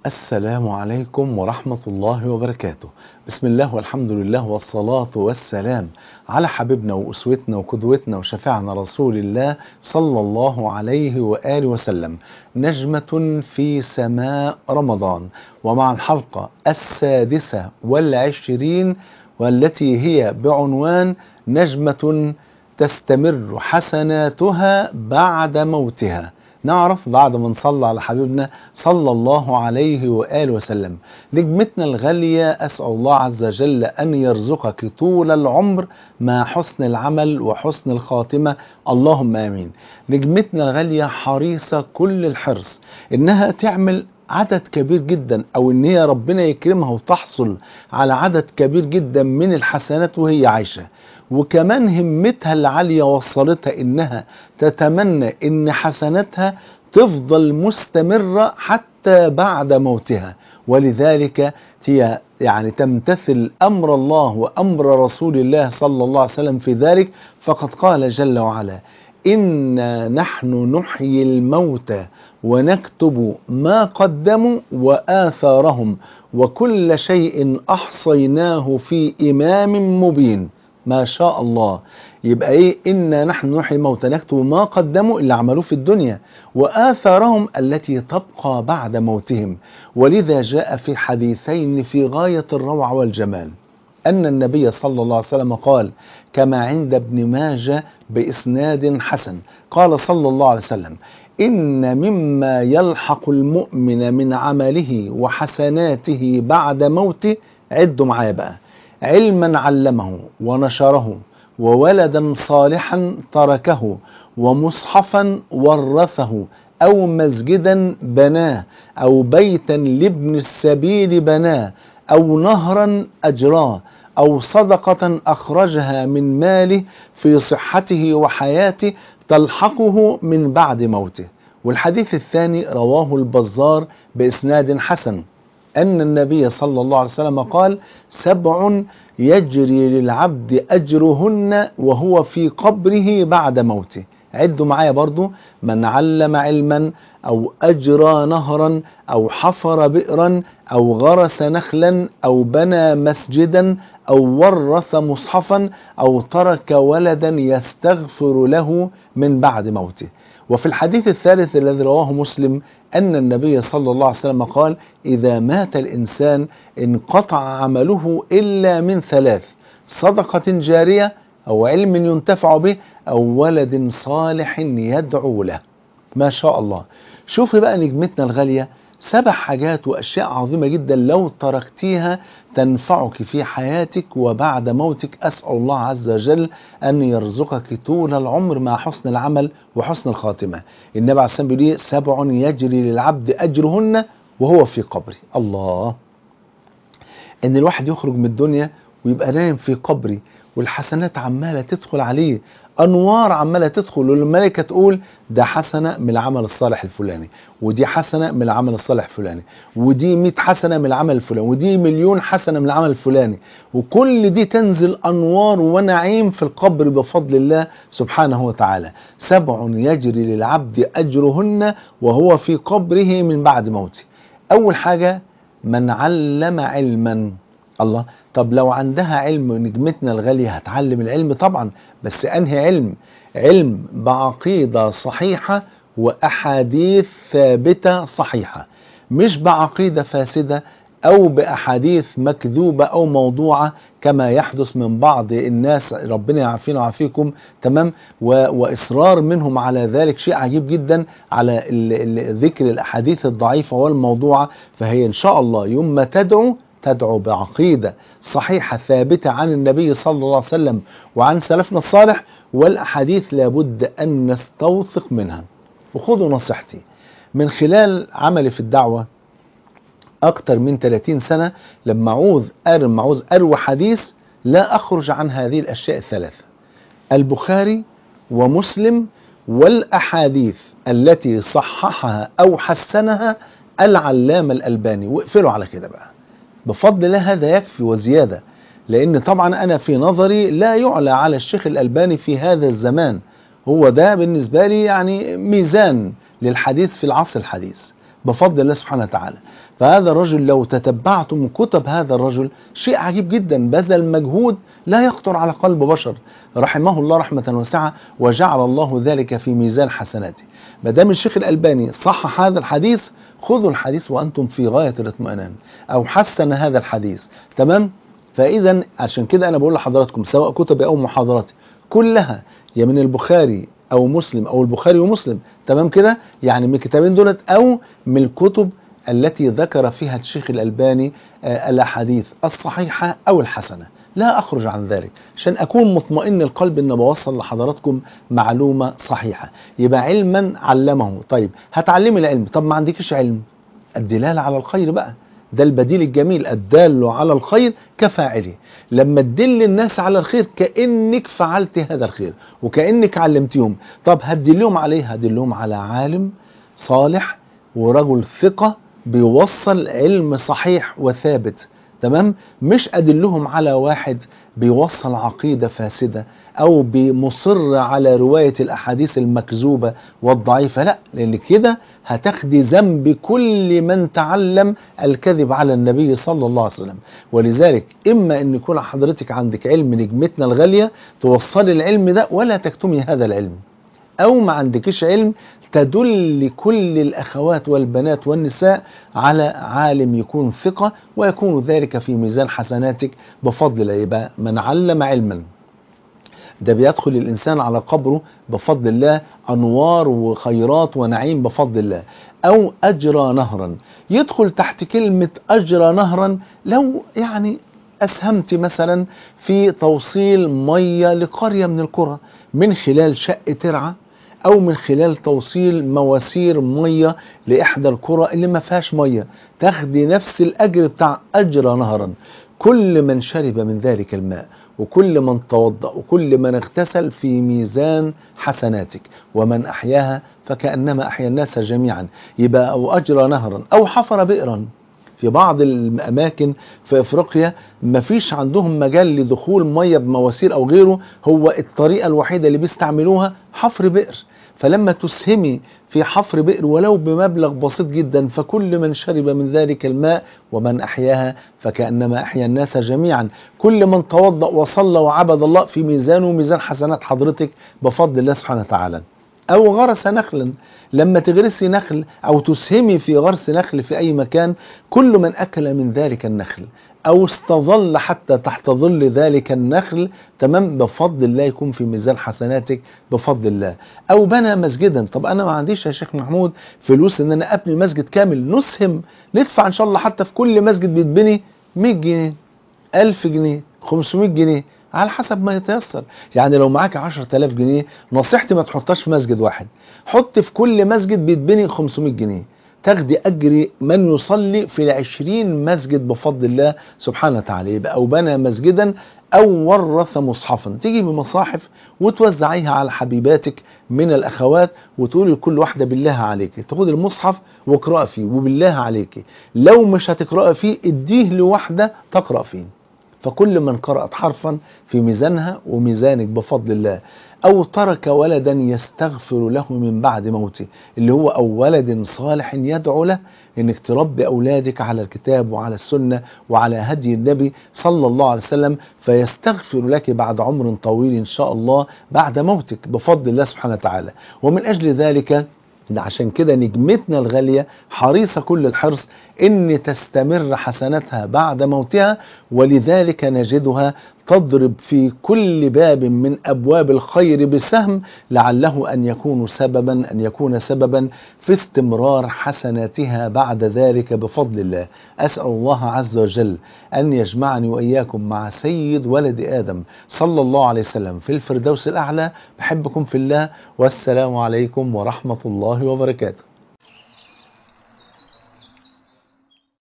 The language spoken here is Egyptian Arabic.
السلام عليكم ورحمة الله وبركاته بسم الله والحمد لله والصلاة والسلام على حبيبنا وأسوتنا وقدوتنا وشفيعنا رسول الله صلى الله عليه وآله وسلم نجمة في سماء رمضان ومع الحلقة السادسة والعشرين والتي هي بعنوان نجمة تستمر حسناتها بعد موتها نعرف بعد ما نصلى على حبيبنا صلى الله عليه وآله وسلم نجمتنا الغالية أسأل الله عز وجل أن يرزقك طول العمر مع حسن العمل وحسن الخاتمة اللهم آمين نجمتنا الغالية حريصة كل الحرص إنها تعمل عدد كبير جدا او ان هي ربنا يكرمها وتحصل على عدد كبير جدا من الحسنات وهي عايشه وكمان همتها العاليه وصلتها انها تتمنى ان حسناتها تفضل مستمره حتى بعد موتها ولذلك هي يعني تمتثل امر الله وامر رسول الله صلى الله عليه وسلم في ذلك فقد قال جل وعلا إنا نحن نحيي الموتى ونكتب ما قدموا وآثارهم وكل شيء أحصيناه في إمام مبين ما شاء الله يبقى ايه إنا نحن نحيي الموتى نكتب ما قدموا اللي عملوه في الدنيا وآثارهم التي تبقى بعد موتهم ولذا جاء في حديثين في غاية الروعة والجمال أن النبي صلى الله عليه وسلم قال كما عند ابن ماجه بإسناد حسن قال صلى الله عليه وسلم إن مما يلحق المؤمن من عمله وحسناته بعد موته عدوا معايا بقى علما علمه ونشره وولدا صالحا تركه ومصحفا ورثه أو مسجدا بناه أو بيتا لابن السبيل بناه أو نهرا أجراه أو صدقة أخرجها من ماله في صحته وحياته تلحقه من بعد موته والحديث الثاني رواه البزار بإسناد حسن أن النبي صلى الله عليه وسلم قال سبع يجري للعبد أجرهن وهو في قبره بعد موته عدوا معايا برضو من علم علما أو أجرى نهرا أو حفر بئرا أو غرس نخلا أو بنى مسجدا أو ورث مصحفا أو ترك ولدا يستغفر له من بعد موته وفي الحديث الثالث الذي رواه مسلم أن النبي صلى الله عليه وسلم قال إذا مات الإنسان انقطع عمله إلا من ثلاث صدقة جارية أو علم ينتفع به أو ولد صالح يدعو له ما شاء الله شوفي بقى نجمتنا الغالية سبع حاجات وأشياء عظيمة جدا لو تركتيها تنفعك في حياتك وبعد موتك أسأل الله عز وجل أن يرزقك طول العمر مع حسن العمل وحسن الخاتمة النبي عليه الصلاة والسلام بيقول سبع يجري للعبد أجرهن وهو في قبره الله ان الواحد يخرج من الدنيا ويبقى نايم في قبري والحسنات عماله تدخل عليه انوار عماله تدخل والملائكه تقول ده حسنه من العمل الصالح الفلاني ودي حسنه من العمل الصالح الفلاني ودي 100 حسنه من العمل الفلاني ودي مليون حسنه من العمل الفلاني وكل دي تنزل انوار ونعيم في القبر بفضل الله سبحانه وتعالى سبع يجري للعبد اجرهن وهو في قبره من بعد موته اول حاجه من علم علما الله طب لو عندها علم نجمتنا الغالية هتعلم العلم طبعا بس أنهي علم علم بعقيدة صحيحة وأحاديث ثابتة صحيحة مش بعقيدة فاسدة أو بأحاديث مكذوبة أو موضوعة كما يحدث من بعض الناس ربنا يعافينا ويعافيكم تمام و... وإصرار منهم على ذلك شيء عجيب جدا على ال... ال... ذكر الأحاديث الضعيفة والموضوعة فهي إن شاء الله يوم ما تدعو تدعو بعقيدة صحيحة ثابتة عن النبي صلى الله عليه وسلم وعن سلفنا الصالح والأحاديث لابد أن نستوثق منها وخذوا نصيحتي من خلال عملي في الدعوة أكثر من 30 سنة لما عوز أرم عوز أروى حديث لا أخرج عن هذه الأشياء الثلاثة البخاري ومسلم والأحاديث التي صححها أو حسنها العلامة الألباني واقفلوا على كده بقى بفضل الله هذا يكفي وزيادة لأن طبعا أنا في نظري لا يعلى على الشيخ الألباني في هذا الزمان هو ده بالنسبة لي يعني ميزان للحديث في العصر الحديث بفضل الله سبحانه وتعالى فهذا الرجل لو تتبعتم كتب هذا الرجل شيء عجيب جدا بذل مجهود لا يخطر على قلب بشر رحمه الله رحمة واسعة وجعل الله ذلك في ميزان حسناته ما دام الشيخ الألباني صحح هذا الحديث خذوا الحديث وأنتم في غاية الاطمئنان أو حسن هذا الحديث تمام فإذا عشان كده أنا بقول لحضراتكم سواء كتبي أو محاضراتي كلها يا من البخاري أو مسلم أو البخاري ومسلم تمام كده يعني من الكتابين دولت أو من الكتب التي ذكر فيها الشيخ الألباني آه الأحاديث الصحيحة أو الحسنة لا أخرج عن ذلك عشان أكون مطمئن القلب أن بوصل لحضراتكم معلومة صحيحة يبقى علما علمه طيب هتعلمي العلم طب ما عندكش علم الدلالة على الخير بقى ده البديل الجميل الدال على الخير كفاعله لما تدل الناس على الخير كأنك فعلت هذا الخير وكأنك علمتهم طب هتدلهم عليه هدلهم على عالم صالح ورجل ثقة بيوصل علم صحيح وثابت تمام مش أدلهم على واحد بيوصل عقيدة فاسدة أو بمصر على رواية الأحاديث المكذوبة والضعيفة لا لأن كده هتاخدي ذنب كل من تعلم الكذب على النبي صلى الله عليه وسلم ولذلك إما أن يكون حضرتك عندك علم نجمتنا الغالية توصلي العلم ده ولا تكتمي هذا العلم أو ما عندكش علم تدل كل الأخوات والبنات والنساء على عالم يكون ثقة ويكون ذلك في ميزان حسناتك بفضل الله يبقى من علم علما ده بيدخل الإنسان على قبره بفضل الله أنوار وخيرات ونعيم بفضل الله أو أجرى نهرا يدخل تحت كلمة أجرى نهرا لو يعني أسهمت مثلا في توصيل مية لقرية من القرى من خلال شق ترعة او من خلال توصيل مواسير ميه لاحدى القرى اللي ما فيهاش ميه تاخدي نفس الاجر بتاع اجر نهرا كل من شرب من ذلك الماء وكل من توضا وكل من اغتسل في ميزان حسناتك ومن احياها فكانما احيا الناس جميعا يبقى او اجرى نهرا او حفر بئرا في بعض الاماكن في افريقيا ما فيش عندهم مجال لدخول ميه بمواسير او غيره هو الطريقه الوحيده اللي بيستعملوها حفر بئر فلما تسهمي في حفر بئر ولو بمبلغ بسيط جدا فكل من شرب من ذلك الماء ومن أحياها فكأنما أحيا الناس جميعا كل من توضأ وصلى وعبد الله في ميزانه ميزان حسنات حضرتك بفضل الله سبحانه وتعالى أو غرس نخلا لما تغرسي نخل أو تسهمي في غرس نخل في أي مكان كل من أكل من ذلك النخل أو استظل حتى تحت ظل ذلك النخل تمام بفضل الله يكون في ميزان حسناتك بفضل الله أو بنى مسجدا طب أنا ما عنديش يا شيخ محمود فلوس إن أنا أبني مسجد كامل نسهم ندفع إن شاء الله حتى في كل مسجد بيتبني 100 جنيه 1000 جنيه 500 جنيه على حسب ما يتيسر يعني لو معاك 10000 جنيه نصيحتي ما تحطهاش في مسجد واحد حط في كل مسجد بيتبني 500 جنيه تاخدي أجر من يصلي في العشرين مسجد بفضل الله سبحانه وتعالى يبقى أو بنى مسجدا أو ورث مصحفا تيجي بمصاحف وتوزعيها على حبيباتك من الأخوات وتقولي لكل واحدة بالله عليك تاخد المصحف واقرأ فيه وبالله عليك لو مش هتقرأ فيه اديه لواحدة تقرأ فيه فكل من قرأت حرفا في ميزانها وميزانك بفضل الله أو ترك ولدا يستغفر له من بعد موته اللي هو أو ولد صالح يدعو له إنك تربي أولادك على الكتاب وعلى السنة وعلى هدي النبي صلى الله عليه وسلم فيستغفر لك بعد عمر طويل إن شاء الله بعد موتك بفضل الله سبحانه وتعالى ومن أجل ذلك ده عشان كده نجمتنا الغالية حريصة كل الحرص ان تستمر حسناتها بعد موتها ولذلك نجدها تضرب في كل باب من ابواب الخير بسهم لعله ان يكون سببا ان يكون سببا في استمرار حسناتها بعد ذلك بفضل الله اسال الله عز وجل ان يجمعني واياكم مع سيد ولد ادم صلى الله عليه وسلم في الفردوس الاعلى بحبكم في الله والسلام عليكم ورحمه الله وبركاته